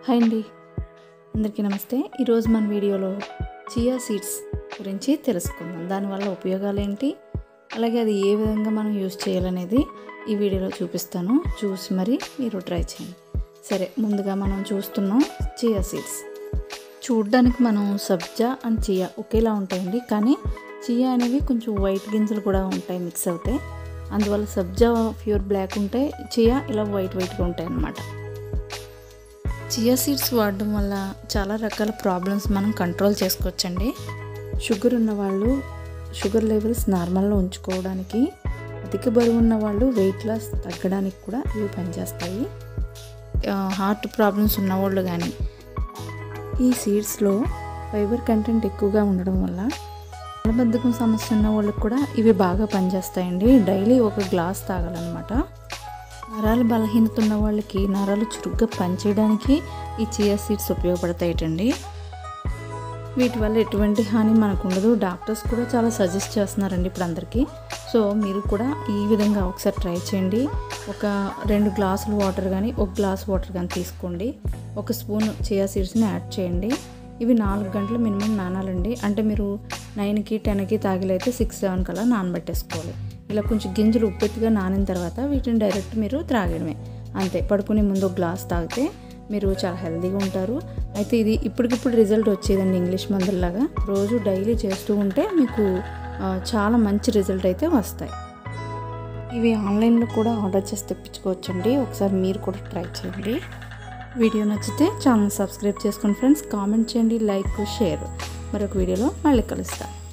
hi అండి అందరికీ నమస్తే ఈరోజు మన వీడియోలో చియా సీడ్స్ గురించి తెలుసుకుందాం దానివల్ల ఉపయోగాలు ఏంటి అలాగే అది ఏ విధంగా మనం యూజ్ చేయాలనేది ఈ వీడియోలో చూపిస్తాను చూసి మరి మీరు ట్రై చేయండి సరే ముందుగా మనం చూస్తున్నాం చియా సీడ్స్ చూడ్డానికి మనం సబ్జా అండ్ చియా ఒకేలా ఉంటాయండి కానీ చియా అనేవి కొంచెం వైట్ గింజలు కూడా ఉంటాయి మిక్స్ అవుతాయి అందువల్ల సబ్జా ప్యూర్ బ్లాక్ ఉంటాయి చియా ఇలా వైట్ వైట్గా ఉంటాయి అన్నమాట చియా సీడ్స్ వాడడం వల్ల చాలా రకాల ప్రాబ్లమ్స్ మనం కంట్రోల్ చేసుకోవచ్చండి షుగర్ ఉన్న వాళ్ళు షుగర్ లెవెల్స్ నార్మల్లో ఉంచుకోవడానికి అధిక బరువు ఉన్న వాళ్ళు వెయిట్ లాస్ తగ్గడానికి కూడా ఇవి పనిచేస్తాయి హార్ట్ ప్రాబ్లమ్స్ ఉన్నవాళ్ళు కానీ ఈ సీడ్స్లో ఫైబర్ కంటెంట్ ఎక్కువగా ఉండడం వల్ల మలబద్ధకం సమస్య ఉన్న వాళ్ళకి కూడా ఇవి బాగా పనిచేస్తాయండి డైలీ ఒక గ్లాస్ తాగాలన్నమాట నరాలు బలహీనత ఉన్న వాళ్ళకి నరాలు చురుగ్గా పనిచేయడానికి ఈ చియా సీడ్స్ ఉపయోగపడతాయటండి వీటి వల్ల ఎటువంటి హాని మనకు ఉండదు డాక్టర్స్ కూడా చాలా సజెస్ట్ చేస్తున్నారండి ఇప్పుడు అందరికీ సో మీరు కూడా ఈ విధంగా ఒకసారి ట్రై చేయండి ఒక రెండు గ్లాసులు వాటర్ కానీ ఒక గ్లాస్ వాటర్ కానీ తీసుకోండి ఒక స్పూన్ చియా సీడ్స్ని యాడ్ చేయండి ఇవి నాలుగు గంటలు మినిమం నానాలండి అంటే మీరు నైన్కి టెన్కి తాగిలైతే సిక్స్ సెవెన్ కల్లా నానబెట్టేసుకోవాలి ఇలా కొంచెం గింజలు ఉప్పెత్తుగా నానిన తర్వాత వీటిని డైరెక్ట్ మీరు త్రాగడమే అంతే పడుకునే ముందు ఒక గ్లాస్ తాగితే మీరు చాలా హెల్తీగా ఉంటారు అయితే ఇది ఇప్పటికిప్పుడు రిజల్ట్ వచ్చేదండి ఇంగ్లీష్ మందుల్లాగా రోజు డైలీ చేస్తూ ఉంటే మీకు చాలా మంచి రిజల్ట్ అయితే వస్తాయి ఇవి ఆన్లైన్లో కూడా ఆర్డర్ చేసి తెప్పించుకోవచ్చండి ఒకసారి మీరు కూడా ట్రై చేయండి వీడియో నచ్చితే ఛానల్ సబ్స్క్రైబ్ చేసుకోండి ఫ్రెండ్స్ కామెంట్ చేయండి లైక్ షేర్ మరొక వీడియోలో మళ్ళీ కలుస్తాను